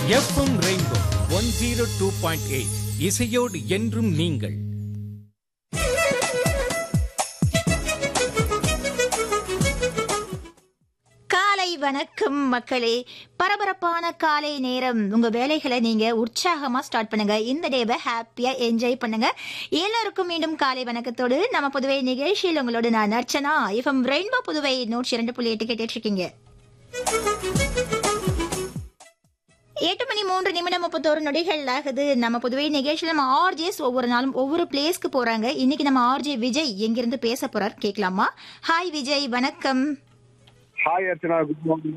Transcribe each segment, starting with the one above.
FM Rainbow one zero two point eight இசையோடு என்றும் நீங்கள் காலை வணக்கம் மக்களே பரபரப்பான காலை நேரம் உங்க வேலைகளை நீங்க உற்சாகமா ஸ்டார்ட் பண்ணுங்க இந்த டேவை ஹாப்பியா என்ஜாய் பண்ணுங்க எல்லாருக்கும் மீண்டும் காலை வணக்கத்தோடு நம்ம புதுவை நிகழ்ச்சியில் உங்களோட நான் அர்ச்சனா இஃபம் ரெயின்போ புதுவை நூற்றி இரண்டு புள்ளி எட்டு கேட்டுட்டு இருக்கீங்க எட்டு மணி மூன்று நிமிடம் முப்பத்தோரு நொடிகள் ஆகுது நம்ம புதுவை நிகழ்ச்சியில் நம்ம ஆர்ஜேஸ் ஒவ்வொரு நாளும் ஒவ்வொரு பிளேஸ்க்கு போறாங்க இன்னைக்கு நம்ம ஆர்ஜே விஜய் எங்கிருந்து பேச போறார் கேட்கலாமா ஹாய் விஜய் வணக்கம் ஹாய் அர்ச்சனா குட் மார்னிங்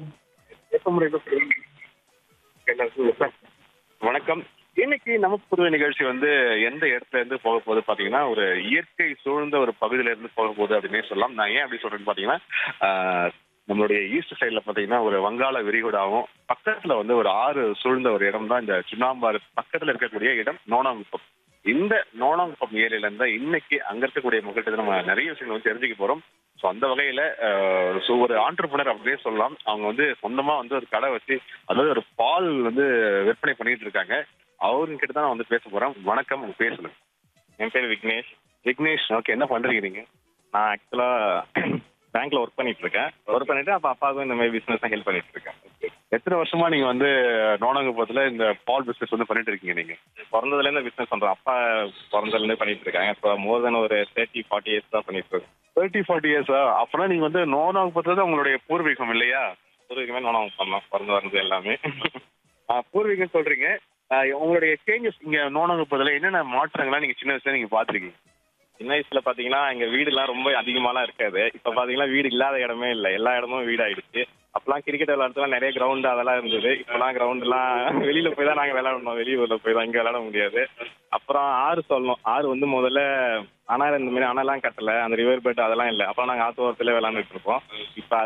வணக்கம் இன்னைக்கு நம்ம புதுவை நிகழ்ச்சி வந்து எந்த இடத்துல இருந்து போக போகுது பாத்தீங்கன்னா ஒரு இயற்கை சூழ்ந்த ஒரு பகுதியில இருந்து போக போகுது அப்படின்னே சொல்லலாம் நான் ஏன் அப்படி சொல்றேன்னு பாத்தீங்கன்னா ஆஹ், நம்மளுடைய ஈஸ்ட் சைட்ல பாத்தீங்கன்னா ஒரு வங்காள விரிகுடாவும் பக்கத்துல வந்து ஒரு ஆறு சூழ்ந்த ஒரு இடம் தான் இந்த சுண்ணாம்பாறு பக்கத்துல இருக்கக்கூடிய இடம் நோனாங்குப்பம் இந்த நோனாங்குப்பம் ஏரியில இருந்தா இன்னைக்கு அங்க இருக்கக்கூடிய மக்கள்கிட்ட நம்ம நிறைய விஷயங்கள் வந்து தெரிஞ்சுக்க போறோம் ஸோ அந்த வகையில அஹ், so ஒரு ஆண்டர்பனர் அப்படியே சொல்லலாம் அவங்க வந்து சொந்தமா வந்து ஒரு கடை வச்சு அதாவது ஒரு பால் வந்து விற்பனை பண்ணிட்டு இருக்காங்க அவங்க கிட்ட தான் நான் வந்து பேச போறேன் வணக்கம் உங்க பேர் சொல்லுங்க என் பேர் விக்னேஷ் விக்னேஷ் ஓகே என்ன பண்றீங்க நீங்க நான் ஆக்சுவலா பேங்க்ல ஒர்க் பண்ணிட்டு இருக்கேன் ஒர்க் பண்ணிட்டு அப்ப அப்பாவுக்கும் இந்த மாதிரி பிசினஸ் ஹெல்ப் பண்ணிட்டு இருக்கேன் எத்தனை வருஷமா நீங்க வந்து நோனாங்குப்பத்துல இந்த பால் பிசினஸ் வந்து பண்ணிட்டு இருக்கீங்க நீங்க பிறந்ததுல இருந்து பிசினஸ் பண்றேன் அப்பா பிறந்ததுல இருந்து பண்ணிட்டு இருக்காங்க இப்போ மோர் தென் ஒரு தேர்ட்டி ஃபார்ட்டி இயர்ஸ் தான் பண்ணிட்டு இருக்கேன் தேர்ட்டி ஃபார்ட்டி இயர்ஸா அப்பனா நீங்க வந்து நோனாங்குப்பத்துல தான் உங்களுடைய பூர்வீகம் இல்லையா பூர்வீகமே நானும் பண்ணோம் பிறந்து வந்தது எல்லாமே ஆஹ் பூர்வீகம் சொல்றீங்க ஆஹ் உங்களுடைய சேஞ்சஸ் இங்க நோனாங்குப்பத்துல என்னென்ன மாற்றங்கள்லாம் நீங்க சின்ன வயசுல நீங்க பாத்திருக்கீங்க சின்ன வயசுல பாத்தீங்கன்னா எங்க வீடுலாம் ரொம்ப அதிகமாலாம் இருக்காது இப்ப பாத்தீங்கன்னா வீடு இல்லாத இடமே இல்லை எல்லா இடமும் வீடு ஆயிடுச்சு அப்பெல்லாம் கிரிக்கெட் விளையாடுறதுலாம் நிறைய கிரவுண்ட் அதெல்லாம் இருந்தது இப்பெல்லாம் கிரவுண்ட் எல்லாம் வெளியில போய் தான் நாங்க விளையாடணும் வெளியூர்ல போய் தான் இங்க விளையாட முடியாது அப்புறம் ஆறு சொல்லணும் ஆறு வந்து முதல்ல அணை இந்த மாதிரி அணைலாம் கட்டல அந்த ரிவர் பெட் அதெல்லாம் இல்லை அப்புறம் நாங்க ஆத்து ஓரத்துல விளையாண்டுட்டு இருப்போம் இப்ப